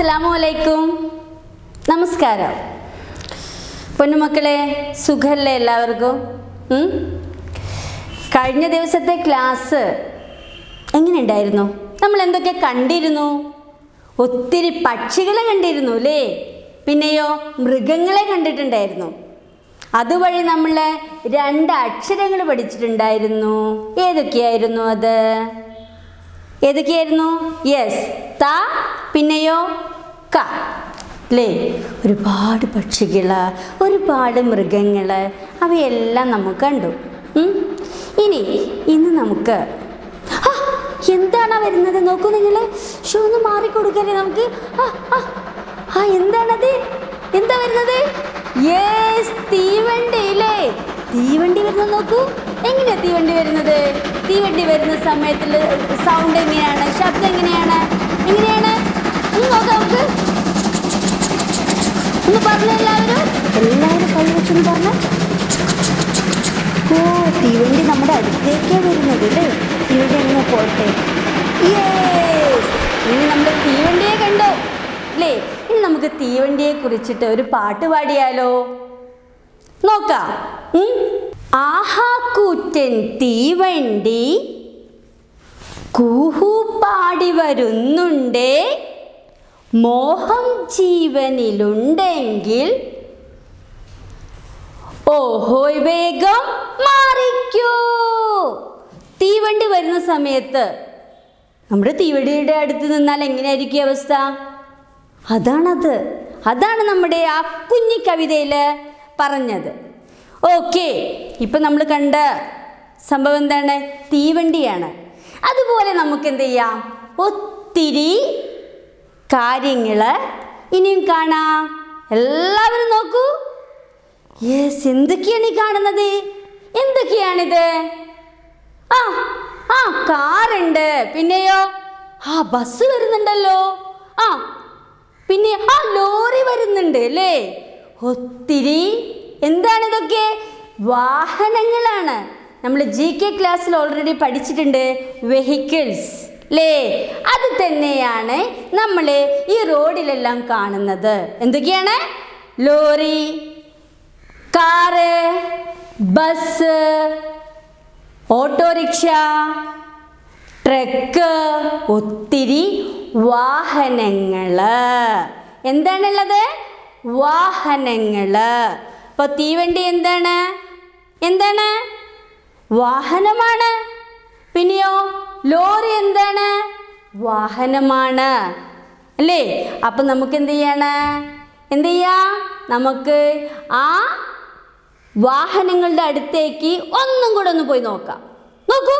അസ്സലാമു അലൈക്കും നമസ്കാരം പൊന്നുമക്കളെ സുഖല്ലേ എല്ലാവർക്കും ഉം? കഴിഞ്ഞ ദിവസത്തെ ക്ലാസ് എങ്ങനെയുണ്ടായിരുന്നു നമ്മൾ എന്തൊക്കെ കണ്ടിരുന്നു ഒത്തിരി പക്ഷികളെ കണ്ടിരുന്നു അല്ലേ പിന്നെയോ മൃഗങ്ങളെ കണ്ടിട്ടുണ്ടായിരുന്നു അതുവഴി നമ്മൾ രണ്ട് അക്ഷരങ്ങൾ പഠിച്ചിട്ടുണ്ടായിരുന്നു ഏതൊക്കെയായിരുന്നു അത് ഏതൊക്കെയായിരുന്നു യെസ് ത പിന്നെയോ ക അല്ലേ ഒരുപാട് പക്ഷികൾ ഒരുപാട് മൃഗങ്ങൾ അവയെല്ലാം നമുക്ക് കണ്ടു ഉം? ഇനി ഇന്ന് നമുക്ക് ആ, എന്താണ് വരുന്നത് നോക്കൂ നിങ്ങൾ ഷോ ഒന്ന് മാറിക്കൊടുക്കല്ലേ നമുക്ക് ആ ആ ആ എന്താണത് എന്താ വരുന്നത് യേസ് തീവണ്ടി അല്ലേ തീവണ്ടി വരുന്നത് നോക്കൂ എങ്ങനെയാ തീവണ്ടി വരുന്നത് തീവണ്ടി വരുന്ന സമയത്തിൽ സൗണ്ട് എങ്ങനെയാണ് ശബ്ദം എങ്ങനെയാണ് എങ്ങനെയാണ് ഒന്ന് നോക്കാം നമുക്ക് ഒന്ന് പറഞ്ഞ എല്ലാവരും എല്ലാവരും കൈ വെച്ചൊന്ന് പറഞ്ഞ ഓ തീവണ്ടി നമ്മുടെ അടുത്തേക്കേ വരുന്നത് അല്ലേ തീവണ്ടി എങ്ങനെ പോട്ടെ Yes! ഇനി നമ്മൾ തീവണ്ടിയെ കണ്ടു അല്ലേ ഇനി നമുക്ക് തീവണ്ടിയെ കുറിച്ചിട്ട് ഒരു പാട്ട് പാടിയാലോ നോക്കാം ഉം? ആഹാ കൂറ്റൻ തീവണ്ടി കൂഹു പാടി വരുന്നുണ്ടേ മോഹം ജീവനിലുണ്ടെങ്കിൽ ഓഹോയ് വേഗം മാറിക്കൂ തീവണ്ടി വരുന്ന സമയത്ത് നമ്മുടെ തീവണ്ടിയുടെ അടുത്ത് നിന്നാൽ എങ്ങനെയായിരിക്കും അവസ്ഥ അതാണത് അതാണ് നമ്മുടെ ആ കുഞ്ഞി കവിതയിൽ പറഞ്ഞത് ഓക്കെ ഇപ്പം നമ്മൾ കണ്ട സംഭവം എന്താണ് തീവണ്ടിയാണ് അതുപോലെ നമുക്ക് എന്ത് ചെയ്യാം ഒത്തിരി കാര്യങ്ങൾ ഇനിയും കാണാം എല്ലാവരും നോക്കൂ യെസ് എന്തൊക്കെയാണ് ഈ കാണുന്നത് എന്തൊക്കെയാണിത് ആ ആ കാറുണ്ട് പിന്നെയോ ആ ബസ് വരുന്നുണ്ടല്ലോ ആ പിന്നെ ആ ലോറി വരുന്നുണ്ട് അല്ലേ ഒത്തിരി എന്താണ് ഇതൊക്കെ വാഹനങ്ങളാണ് നമ്മൾ ജി കെ ക്ലാസ്സിൽ ഓൾറെഡി പഠിച്ചിട്ടുണ്ട് വെഹിക്കിൾസ് അല്ലേ അത് തന്നെയാണ് നമ്മൾ ഈ റോഡിലെല്ലാം കാണുന്നത് എന്തൊക്കെയാണ് lorry car bus autorickshaw truck ഒത്തിരി വാഹനങ്ങൾ എന്താണുള്ളത് വാഹനങ്ങൾ അപ്പോൾ തീവണ്ടി എന്താണ് എന്താണ് വാഹനമാണ് പിന്നെയോ ലോറി എന്താണ് വാഹനമാണ് അല്ലേ അപ്പം നമുക്ക് എന്ത് ചെയ്യാണ് എന്ത് ചെയ്യാം നമുക്ക് ആ വാഹനങ്ങളുടെ അടുത്തേക്ക് ഒന്നും കൂടെ ഒന്ന് പോയി നോക്കാം നോക്കൂ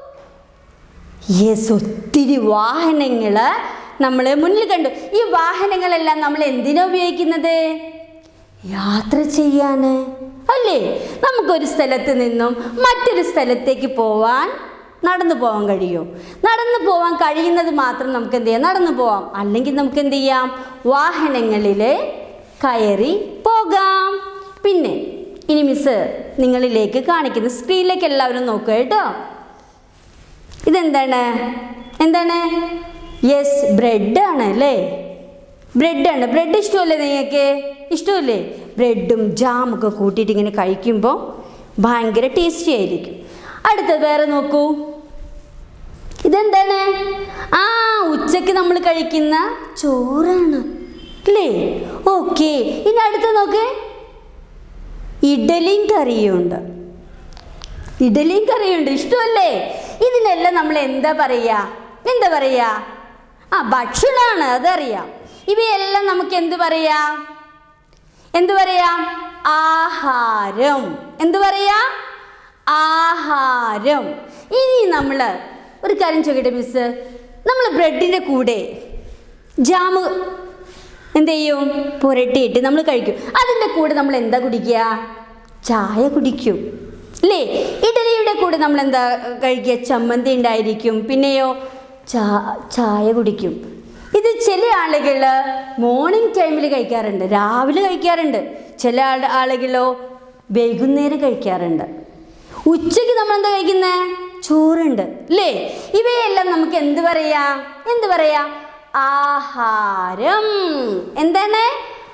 യെസ് ഒത്തിരി വാഹനങ്ങൾ നമ്മൾ മുന്നിൽ കണ്ടു ഈ വാഹനങ്ങളെല്ലാം നമ്മൾ എന്തിനാ ഉപയോഗിക്കുന്നത് യാത്ര ചെയ്യാൻ അല്ലേ നമുക്കൊരു സ്ഥലത്ത് നിന്നും മറ്റൊരു സ്ഥലത്തേക്ക് പോവാൻ നടന്നു പോകാൻ കഴിയും നടന്നു പോകാൻ കഴിയുന്നത് മാത്രം നമുക്ക് എന്ത് ചെയ്യാം നടന്നു പോവാം അല്ലെങ്കിൽ നമുക്ക് എന്ത് ചെയ്യാം വാഹനങ്ങളിൽ കയറി പോകാം പിന്നെ ഇനി മിസ് നിങ്ങളിലേക്ക് കാണിക്കുന്ന സ്ക്രീനിലേക്ക് എല്ലാവരും നോക്കുക കേട്ടോ ഇതെന്താണ് എന്താണ് യെസ് ബ്രെഡാണ് അല്ലേ ബ്രെഡാണ് ബ്രെഡ് ഇഷ്ടമല്ലേ നിങ്ങൾക്ക് ഇഷ്ടമല്ലേ ബ്രെഡും ജാമൊക്കെ കൂട്ടിയിട്ട് ഇങ്ങനെ കഴിക്കുമ്പോൾ ഭയങ്കര ടേസ്റ്റി ആയിരിക്കും അടുത്തത് വേറെ നോക്കൂ ഇതെന്താണ് ആ ഉച്ചയ്ക്ക് നമ്മൾ കഴിക്കുന്ന ചോറാണ് അല്ലേ ഓക്കെ ഇനി അടുത്ത നോക്കേ ഇഡലിയും കറിയും ഉണ്ട് ഇഡലിയും കറിയുണ്ട് ഇഷ്ടമല്ലേ ഇതിനെല്ലാം നമ്മൾ എന്താ പറയുക എന്താ പറയുക ആ ഭക്ഷണമാണ് അതറിയാം ഇവയെല്ലാം നമുക്ക് എന്ത് പറയാം എന്ത് പറയാം ആഹാരം എന്ത് പറയാ ആഹാരം ഇനി നമ്മൾ ഒരു കാര്യം ചോദിക്കട്ടെ മിസ് നമ്മൾ ബ്രെഡിൻ്റെ കൂടെ ജാമ് എന്ത് ചെയ്യും പുരട്ടിയിട്ട് നമ്മൾ കഴിക്കും അതിൻ്റെ കൂടെ നമ്മൾ എന്താ കുടിക്കുക ചായ കുടിക്കും അല്ലേ ഇഡലിയുടെ കൂടെ നമ്മൾ എന്താ കഴിക്കുക ചമ്മന്തി ഉണ്ടായിരിക്കും പിന്നെയോ ചാ ചായ കുടിക്കും ഇത് ചില ആളുകൾ മോർണിംഗ് ടൈമിൽ കഴിക്കാറുണ്ട് രാവിലെ കഴിക്കാറുണ്ട് ചില ആൾ ആളുകളോ വൈകുന്നേരം കഴിക്കാറുണ്ട് ഉച്ചയ്ക്ക് നമ്മൾ എന്താ കഴിക്കുന്നത് ചോറുണ്ട് അല്ലേ ഇവയെല്ലാം നമുക്ക് എന്ത് പറയാ എന്ത് പറയാ ആഹാരം എന്താണ്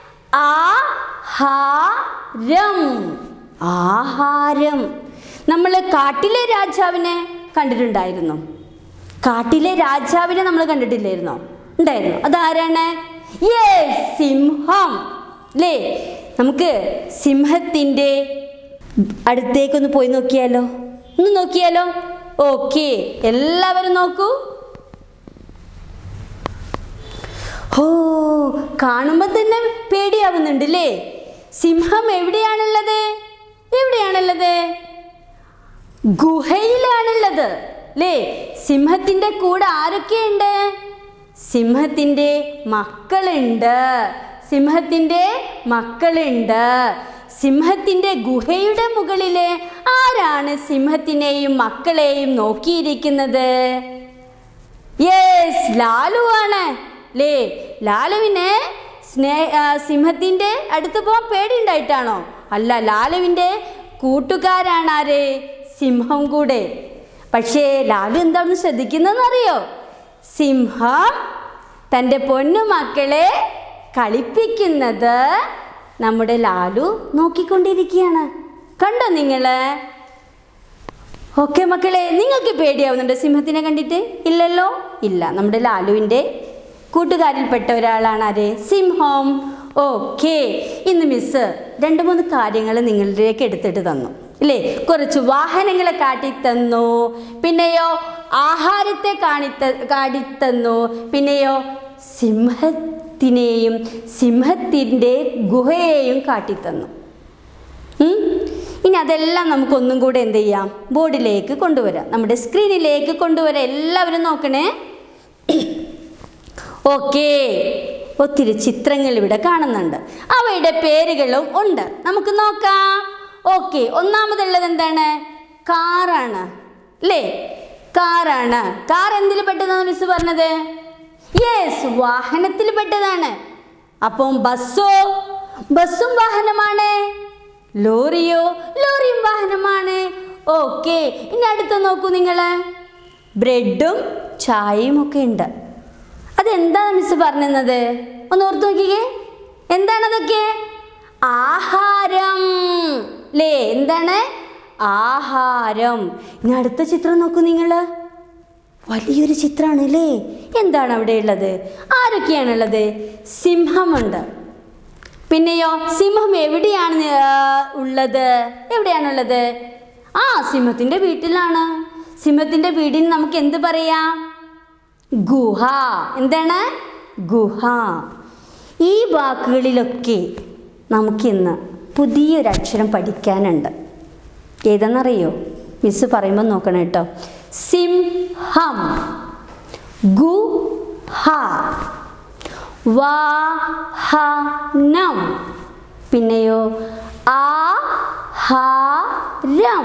ആഹാരം ആഹാരം നമ്മൾ കാട്ടിലെ രാജാവിനെ കണ്ടിട്ടുണ്ടായിരുന്നു കാട്ടിലെ രാജാവിനെ നമ്മൾ കണ്ടിട്ടില്ലായിരുന്നോ ഉണ്ടായിരുന്നു അതാരാണ് Yes, സിംഹം അല്ലേ നമുക്ക് സിംഹത്തിൻ്റെ അടുത്തേക്കൊന്ന് പോയി നോക്കിയാലോ ഒന്ന് നോക്കിയാലോ ഓക്കെ എല്ലാവരും നോക്കൂ ഓ കാണുമ്പോൾ തന്നെ പേടിയാവുന്നുണ്ട് അല്ലേ സിംഹം എവിടെയാണുള്ളത് എവിടെയാണുള്ളത് ഗുഹയിലാണുള്ളത് അല്ലേ സിംഹത്തിൻ്റെ കൂടെ ആരൊക്കെയുണ്ട് സിംഹത്തിൻ്റെ മക്കളുണ്ട് സിംഹത്തിൻ്റെ മക്കളുണ്ട് സിംഹത്തിൻ്റെ ഗുഹയുടെ മുകളില് ആരാണ് സിംഹത്തിനെയും മക്കളെയും നോക്കിയിരിക്കുന്നത് യെസ് ലാലു ആണ് ലേ ലാലുവിന് സ്നേ ആ, സിംഹത്തിൻ്റെ അടുത്ത് പോകാൻ പേടിയുണ്ടായിട്ടാണോ അല്ല ലാലുവിൻ്റെ കൂട്ടുകാരാണ് ആര് സിംഹം കൂടെ പക്ഷേ ലാലു എന്താണെന്ന് ശ്രദ്ധിക്കുന്നതെന്നറിയോ സിംഹം തൻ്റെ പൊന്നു മക്കളെ കളിപ്പിക്കുന്നത് നമ്മുടെ ലാലു നോക്കിക്കൊണ്ടിരിക്കുകയാണ് കണ്ടോ നിങ്ങള് ഓക്കെ മക്കളെ നിങ്ങൾക്ക് പേടിയാവുന്നുണ്ടോ സിംഹത്തിനെ കണ്ടിട്ട് ഇല്ലല്ലോ ഇല്ല നമ്മുടെ ലാലുവിൻ്റെ കൂട്ടുകാരിൽപ്പെട്ട ഒരാളാണ് ആര് സിംഹം ഓക്കെ ഇന്ന് മിസ് രണ്ട് മൂന്ന് കാര്യങ്ങൾ നിങ്ങളിലേക്ക് എടുത്തിട്ട് തന്നു ഇല്ലേ കുറച്ച് വാഹനങ്ങളെ കാട്ടിത്തന്നു പിന്നെയോ ആഹാരത്തെ കാണിത്ത കാട്ടിത്തന്നു പിന്നെയോ സിംഹത്തിനെയും സിംഹത്തിൻ്റെ ഗുഹയെയും കാട്ടിത്തന്നു ഉം? ഇനി അതെല്ലാം നമുക്കൊന്നും കൂടെ എന്ത് ചെയ്യാം ബോർഡിലേക്ക് കൊണ്ടുവരാം നമ്മുടെ സ്ക്രീനിലേക്ക് കൊണ്ടുവരാം എല്ലാവരും നോക്കണേ ഓക്കേ ഒത്തിരി ചിത്രങ്ങൾ ഇവിടെ കാണുന്നുണ്ട് അവയുടെ പേരുകളും ഉണ്ട് നമുക്ക് നോക്കാം ഓക്കെ ഒന്നാമതുള്ളത് എന്താണ് കാറാണ് അല്ലേ കാറാണ് കാർ എന്തിൽ പെട്ടതാണ് മിസ് പറഞ്ഞത് യെസ് വാഹനത്തിൽ പെട്ടതാണ് അപ്പം ബസ്സോ ബസ്സും വാഹനമാണ് ലോറിയോ ലോറിയും വാഹനമാണ് ഓക്കെ ഇനി അടുത്ത് നോക്കൂ നിങ്ങൾ ബ്രെഡും ചായയും ഒക്കെ ഉണ്ട് അതെന്താണ് മിസ് പറഞ്ഞത് ഒന്ന് ഓർത്ത് നോക്കിക്കേ എന്താണതൊക്കെ ആഹാരം ലേ എന്താണ് ആഹാരം ഇനി അടുത്ത ചിത്രം നോക്കൂ നിങ്ങൾ വലിയൊരു ചിത്രമാണ് അല്ലേ എന്താണ് അവിടെ ഉള്ളത് ആരൊക്കെയാണുള്ളത് സിംഹമുണ്ട് പിന്നെയോ സിംഹം എവിടെയാണ് ആ, ഉള്ളത് എവിടെയാണുള്ളത് ആ സിംഹത്തിൻ്റെ വീട്ടിലാണ് സിംഹത്തിൻ്റെ വീടിന് നമുക്ക് എന്ത് പറയാം ഗുഹ എന്താണ് ഗുഹ ഈ വാക്കുകളിലൊക്കെ നമുക്കിന്ന് പുതിയൊരക്ഷരം പഠിക്കാനുണ്ട് ഏതെന്നറിയോ മിസ് പറയുമ്പോൾ നോക്കണം കേട്ടോ സിംഹം ഗുഹ വാഹനം പിന്നെയോ ആഹാരം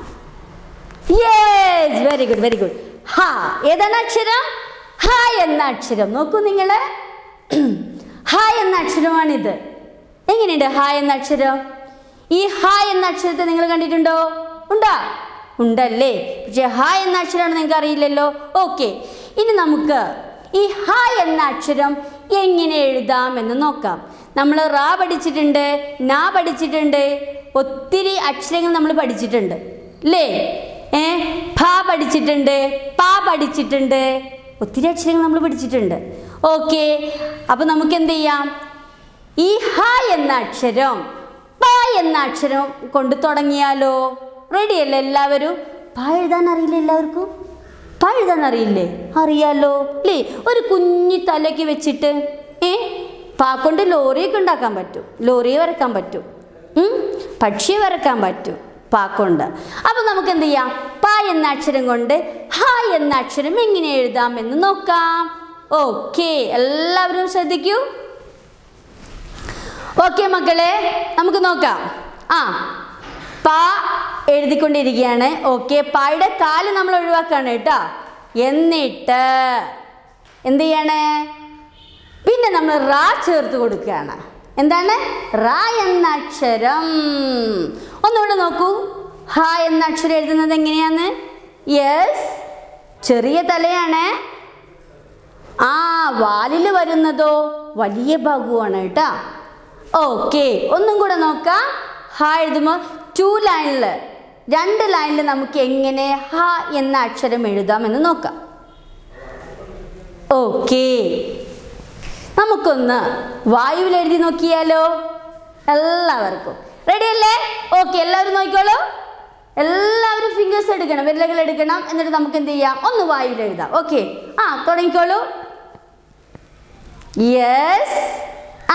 yes very good very good ഹ ഏതാണ് അക്ഷരം ഹ എന്ന അക്ഷരം നോക്കൂ നിങ്ങൾ ഹ എന്ന അക്ഷരമാണിത് എങ്ങനെയുണ്ട് ഹ എന്ന അക്ഷരം ഈ ഹ എന്ന അക്ഷരത്തെ നിങ്ങൾ കണ്ടിട്ടുണ്ടോ ഉണ്ടോ ഉണ്ടല്ലേ പക്ഷേ ഹ എന്ന അക്ഷരമാണ് നിങ്ങൾക്ക് അറിയില്ലല്ലോ ഓക്കെ ഇനി നമുക്ക് ഈ ഹ എന്ന അക്ഷരം എങ്ങനെ എഴുതാം എന്ന് നോക്കാം നമ്മൾ റാ പഠിച്ചിട്ടുണ്ട് നാ പഠിച്ചിട്ടുണ്ട് ഒത്തിരി അക്ഷരങ്ങൾ നമ്മൾ പഠിച്ചിട്ടുണ്ട് അല്ലേ ഏ ഭ പഠിച്ചിട്ടുണ്ട് പ പഠിച്ചിട്ടുണ്ട് ഒത്തിരി അക്ഷരങ്ങൾ നമ്മൾ പഠിച്ചിട്ടുണ്ട് ഓക്കെ അപ്പോൾ നമുക്ക് എന്ത് ചെയ്യാം ഈ ഹ എന്ന അക്ഷരം പ എന്ന അക്ഷരം കൊണ്ട് തുടങ്ങിയാലോ റെഡിയല്ലേ എല്ലാവരും പ എഴുതാൻ അറിയില്ല എല്ലാവർക്കും പ എഴുതാൻ അറിയില്ലേ അറിയാലോ അല്ലേ ഒരു കുഞ്ഞി തലയ്ക്ക് വെച്ചിട്ട് ഏ പാ കൊണ്ട് ലോറിയൊക്കെ ഉണ്ടാക്കാൻ പറ്റും ലോറിയെ വരക്കാൻ പറ്റും ഉം? പക്ഷിയെ വരക്കാൻ പറ്റും പാ കൊണ്ട് അപ്പം നമുക്ക് എന്ത് ചെയ്യാം പ എന്ന അക്ഷരം കൊണ്ട് ഹ എന്ന അക്ഷരം എങ്ങനെ എഴുതാം എന്ന് നോക്കാം ഓക്കെ എല്ലാവരും ശ്രദ്ധിക്കൂ ഓക്കെ മക്കളെ നമുക്ക് നോക്കാം ആ പ എഴുതിക്കൊണ്ടിരിക്കുകയാണ് ഓക്കെ പായുടെ കാല് നമ്മൾ ഒഴിവാക്കാണ് കേട്ടോ എന്നിട്ട് എന്ത് ചെയ്യാണ് പിന്നെ നമ്മൾ റാ ചേർത്ത് കൊടുക്കുകയാണ് എന്താണ് റാ എന്ന അക്ഷരം ഒന്നുകൂടെ നോക്കൂ ഹ എന്ന അക്ഷരം എഴുതുന്നത് എങ്ങനെയാണ് യെസ് ചെറിയ തലയാണ് ആ വാലിൽ വരുന്നതോ വലിയ ബാഹുവാണ് കേട്ടോ ഓക്കെ ഒന്നും കൂടെ നോക്കാം ഹ എഴുതുമ്പോൾ ടു ലൈനിൽ രണ്ട് ലൈനിൽ നമുക്ക് എങ്ങനെ ഹ എന്ന അക്ഷരം എഴുതാമെന്ന് നോക്കാം ഓക്കെ നമുക്കൊന്ന് വായുവിൽ എഴുതി നോക്കിയാലോ എല്ലാവർക്കും റെഡി അല്ലേ ഓക്കെ എല്ലാവരും നോക്കിക്കോളൂ എല്ലാവരും ഫിംഗേഴ്സ് എടുക്കണം വിരലുകൾ എടുക്കണം എന്നിട്ട് നമുക്ക് എന്ത് ചെയ്യാം ഒന്ന് വായുവിൽ എഴുതാം ഓക്കെ ആ തുടങ്ങിക്കോളൂ യെസ് ആ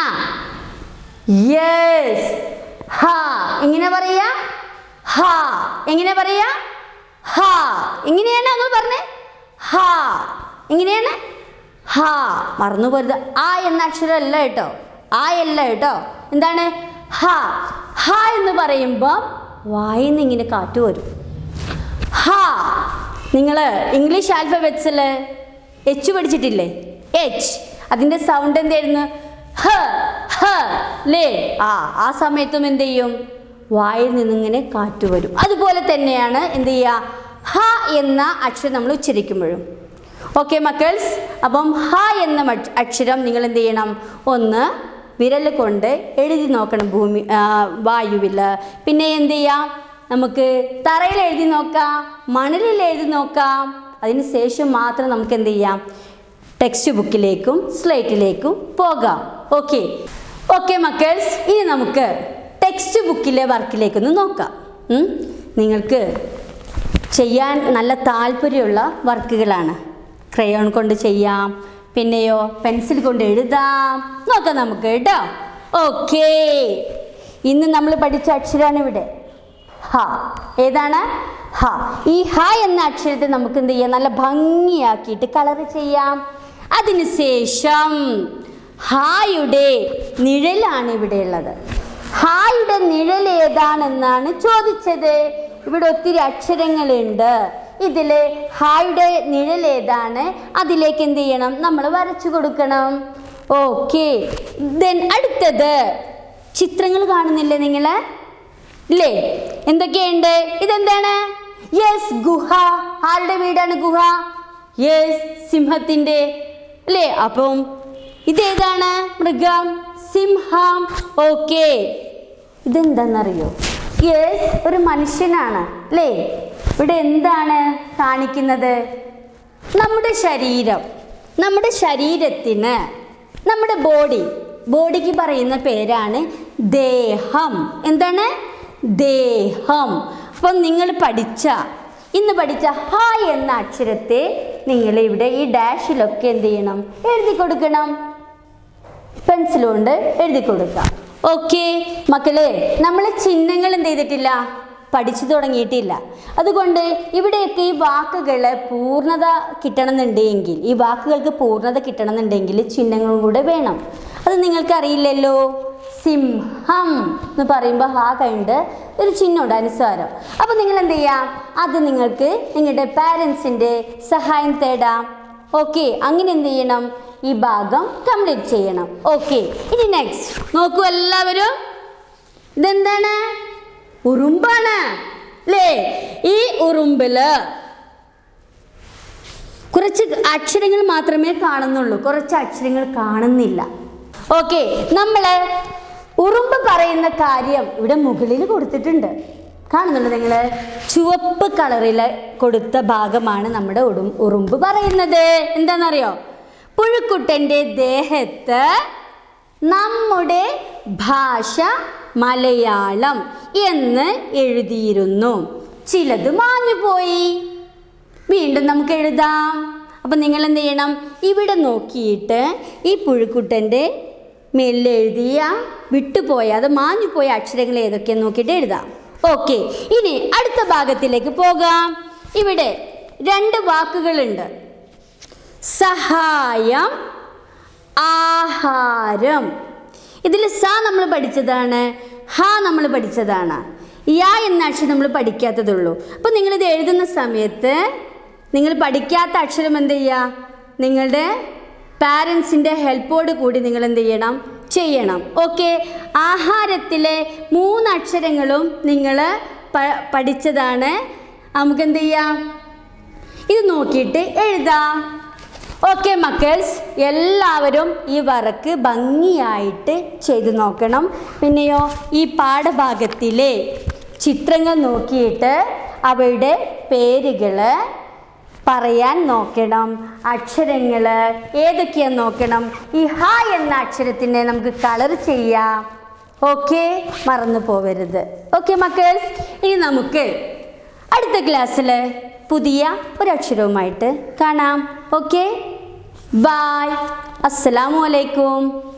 യെസ് ഹ എങ്ങനെ പറയാ ഹ എങ്ങനെ പറയാ ഹ എങ്ങനെയാണ് ഒന്ന് പറഞ്ഞേ ഹ എങ്ങനെയാണ് ഹ മറന്നു പോരുത് ആ എന്ന അക്ഷരം അല്ല കേട്ടോ ആ അല്ല കേട്ടോ എന്താണ് ഹ ഹ എന്ന് പറയുമ്പോൾ വായിന്ന് ഇങ്ങനെ കാറ്റ് വരും ഹ നിങ്ങൾ ഇംഗ്ലീഷ് ആൽഫബറ്റ്സിൽ എച്ച് പഠിച്ചിട്ടില്ലേ എച്ച് അതിൻ്റെ സൗണ്ട് എന്തായിരുന്നു ഹ ഹ ലേ ആ ആ സമയത്തും എന്ത് ചെയ്യും വായിൽ നിന്നിങ്ങനെ കാറ്റ് വരും അതുപോലെ തന്നെയാണ് എന്ത് ചെയ്യുക ഹ എന്ന അക്ഷരം നമ്മൾ ഉച്ചരിക്കുമ്പോഴും ഓക്കെ മക്കൾസ് അപ്പം ഹ എന്ന മറ്റ് അക്ഷരം നിങ്ങൾ എന്ത് ചെയ്യണം ഒന്ന് വിരൽ കൊണ്ട് എഴുതി നോക്കണം ഭൂമി വായുവിൽ പിന്നെ എന്ത് ചെയ്യാം നമുക്ക് തറയിൽ എഴുതി നോക്കാം മണലിൽ എഴുതി നോക്കാം അതിന് ശേഷം മാത്രം നമുക്ക് എന്ത് ചെയ്യാം ടെക്സ്റ്റ് ബുക്കിലേക്കും സ്ലേറ്റിലേക്കും പോകാം ഓക്കെ ഓക്കെ മക്കൾസ് ഇനി നമുക്ക് ടെക്സ്റ്റ് ബുക്കിലെ വർക്കിലേക്കൊന്ന് നോക്കാം ഉം? നിങ്ങൾക്ക് ചെയ്യാൻ നല്ല താല്പര്യമുള്ള വർക്കുകളാണ് ക്രയോൺ കൊണ്ട് ചെയ്യാം പിന്നെയോ പെൻസിൽ കൊണ്ട് എഴുതാം നോക്കാം നമുക്ക് കേട്ടോ ഓക്കേ ഇന്ന് നമ്മൾ പഠിച്ച അക്ഷരമാണ് ഇവിടെ ഹ ഏതാണ് ഹ ഈ ഹ എന്ന അക്ഷരത്തെ നമുക്ക് എന്ത് ചെയ്യാം നല്ല ഭംഗിയാക്കിയിട്ട് കളർ ചെയ്യാം അതിനുശേഷം ഹായുടെ നിഴലാണ് ഇവിടെ ഉള്ളത് ഹായുടെ നിഴൽ ഏതാണെന്നാണ് ചോദിച്ചത് ഇവിടെ ഒത്തിരി അക്ഷരങ്ങളുണ്ട് ഇതിൽ ഹായുടെ നിഴൽ ഏതാണ് അതിലേക്ക് എന്ത് ചെയ്യണം നമ്മൾ വരച്ചു കൊടുക്കണം ഓക്കെ ദെൻ അടുത്തത് ചിത്രങ്ങൾ കാണുന്നില്ലേ നിങ്ങൾ ഇല്ലേ എന്തൊക്കെയുണ്ട് ഇതെന്താണ് യെസ് ഗുഹ ആരുടെ വീടാണ് ഗുഹ യെസ് സിംഹത്തിൻ്റെ അല്ലേ അപ്പം ഇതേതാണ് മൃഗം സിംഹം ഓക്കെ ഇതെന്താണെന്നറിയോ യെസ് ഒരു മനുഷ്യനാണ് അല്ലേ ഇവിടെ എന്താണ് കാണിക്കുന്നത് നമ്മുടെ ശരീരം നമ്മുടെ ശരീരത്തിന് നമ്മുടെ ബോഡി ബോഡിക്ക് പറയുന്ന പേരാണ് ദേഹം എന്താണ് ദേഹം അപ്പം നിങ്ങൾ പഠിച്ച ഇന്ന് പഠിച്ച ഹ എന്ന അക്ഷരത്തെ നിങ്ങൾ ഇവിടെ ഈ ഡാഷിലൊക്കെ എന്ത് ചെയ്യണം എഴുതി കൊടുക്കണം പെൻസിൽ കൊണ്ട് എഴുതി കൊടുക്കാം ഓക്കെ മക്കളെ നമ്മൾ ചിഹ്നങ്ങൾ എന്ത് ചെയ്തിട്ടില്ല പഠിച്ചു തുടങ്ങിയിട്ടില്ല അതുകൊണ്ട് ഇവിടെയൊക്കെ ഈ വാക്കുകൾ പൂർണ്ണത കിട്ടണമെന്നുണ്ടെങ്കിൽ ഈ വാക്കുകൾക്ക് പൂർണ്ണത കിട്ടണമെന്നുണ്ടെങ്കിൽ ചിഹ്നങ്ങളും കൂടെ വേണം അത് നിങ്ങൾക്ക് അറിയില്ലല്ലോ സിംഹം എന്ന് പറയുമ്പോൾ ഹാ കഴിഞ്ഞിട്ട് ഒരു ചിഹ്നമുണ്ട് അനുസാരം അപ്പോൾ നിങ്ങൾ എന്ത് ചെയ്യാം അത് നിങ്ങൾക്ക് നിങ്ങളുടെ പാരൻസിൻ്റെ സഹായം തേടാം ഓക്കെ അങ്ങനെ എന്ത് ചെയ്യണം ഈ ഭാഗം കംപ്ലീറ്റ് ചെയ്യണം ഓക്കെ ഇനി നെക്സ്റ്റ് നോക്കൂ എല്ലാവരും ഇതെന്താണ് ഉറുമ്പാണ് അല്ലേ ഈ ഉറുമ്പില് കുറച്ച് അക്ഷരങ്ങൾ മാത്രമേ കാണുന്നുള്ളൂ കുറച്ച് അക്ഷരങ്ങൾ കാണുന്നില്ല ഓക്കെ നമ്മൾ ഉറുമ്പ് പറയുന്ന കാര്യം ഇവിടെ മുകളിൽ കൊടുത്തിട്ടുണ്ട് കാണുന്നുണ്ട് നിങ്ങൾ ചുവപ്പ് കളറിൽ കൊടുത്ത ഭാഗമാണ് നമ്മുടെ ഉടും ഉറുമ്പ് പറയുന്നത് എന്താണെന്നറിയോ പുഴുക്കുട്ടൻ്റെ ദേഹത്ത് നമ്മുടെ ഭാഷ മലയാളം എന്ന് എഴുതിയിരുന്നു ചിലത് മാഞ്ഞുപോയി വീണ്ടും നമുക്ക് എഴുതാം അപ്പം നിങ്ങൾ എന്ത് ചെയ്യണം ഇവിടെ നോക്കിയിട്ട് ഈ പുഴുക്കുട്ടൻ്റെ മേലിൽ എഴുതിയ വിട്ടുപോയ അത് മാഞ്ഞുപോയ അക്ഷരങ്ങൾ ഏതൊക്കെയെന്ന് നോക്കിയിട്ട് എഴുതാം ഓക്കെ ഇനി അടുത്ത ഭാഗത്തിലേക്ക് പോകാം ഇവിടെ രണ്ട് വാക്കുകളുണ്ട് സഹായം ആഹാരം ഇതിൽ സ നമ്മൾ പഠിച്ചതാണ് ഹ നമ്മൾ പഠിച്ചതാണ് യ എന്ന അക്ഷരം നമ്മൾ പഠിക്കാത്തതുള്ളൂ അപ്പോൾ നിങ്ങളിത് എഴുതുന്ന സമയത്ത് നിങ്ങൾ പഠിക്കാത്ത അക്ഷരം എന്ത് ചെയ്യുക നിങ്ങളുടെ പാരൻസിൻ്റെ ഹെൽപ്പോട് കൂടി നിങ്ങൾ എന്ത് ചെയ്യണം ചെയ്യണം ഓക്കെ ആഹാരത്തിലെ മൂന്ന് അക്ഷരങ്ങളും നിങ്ങൾ പ- പഠിച്ചതാണ് നമുക്ക് എന്ത് ചെയ്യാം ഇത് നോക്കിയിട്ട് എഴുതാം ഓക്കെ മക്കൾസ് എല്ലാവരും ഈ വർക്ക് ഭംഗിയായിട്ട് ചെയ്തു നോക്കണം പിന്നെയോ ഈ പാഠഭാഗത്തിലെ ചിത്രങ്ങൾ നോക്കിയിട്ട് അവയുടെ പേരുകൾ പറയാൻ നോക്കണം അക്ഷരങ്ങൾ ഏതൊക്കെയാന്ന് നോക്കണം ഈ ഹ എന്ന അക്ഷരത്തിനെ നമുക്ക് കളർ ചെയ്യാം ഓക്കെ മറന്നു പോവരുത് ഓക്കെ മക്കൾസ് ഇനി നമുക്ക് അടുത്ത ക്ലാസ്സിൽ പുതിയ ഒരു അക്ഷരവുമായിട്ട് കാണാം ഓക്കെ ബായ് അസ്സലാമു അലൈക്കും